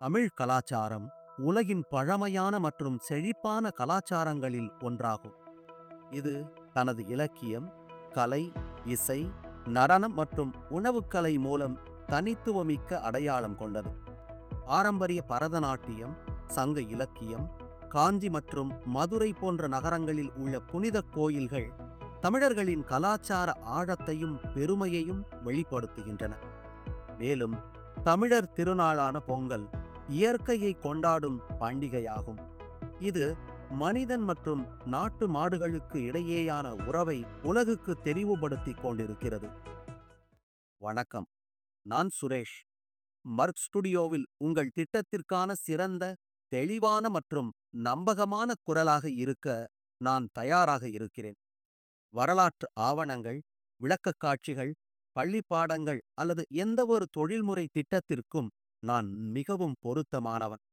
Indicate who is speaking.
Speaker 1: தமிழ் கலாச்சாரம் உலகின் பழமையான மற்றும் செழிப்பான கலாச்சாரங்களில் ஒன்றாகும் இது தனது இலக்கியம் கலை இசை நடனம் மற்றும் உணவுக்கலை மூலம் தனித்துவமிக்க அடையாளம் கொண்டது பாரம்பரிய பரதநாட்டியம் சங்க இலக்கியம் காஞ்சி மற்றும் மதுரை போன்ற நகரங்களில் உள்ள புனித கோயில்கள் தமிழர்களின் கலாச்சார ஆழத்தையும் பெருமையையும் வெளிப்படுத்துகின்றன மேலும் தமிழர் திருநாளான பொங்கல் இயற்கையை கொண்டாடும் பண்டிகையாகும் இது மனிதன் மற்றும் நாட்டு மாடுகளுக்கு இடையேயான உறவை உலகுக்கு தெரிவுபடுத்திக் கொண்டிருக்கிறது வணக்கம் நான் சுரேஷ் மர்க் ஸ்டுடியோவில் உங்கள் திட்டத்திற்கான சிறந்த தெளிவான மற்றும் நம்பகமான குரலாக இருக்க நான் தயாராக இருக்கிறேன் வரலாற்று ஆவணங்கள் விளக்கக் காட்சிகள் பள்ளி பாடங்கள் அல்லது எந்த ஒரு தொழில்முறை திட்டத்திற்கும் நான் மிகவும் பொருத்தமானவன்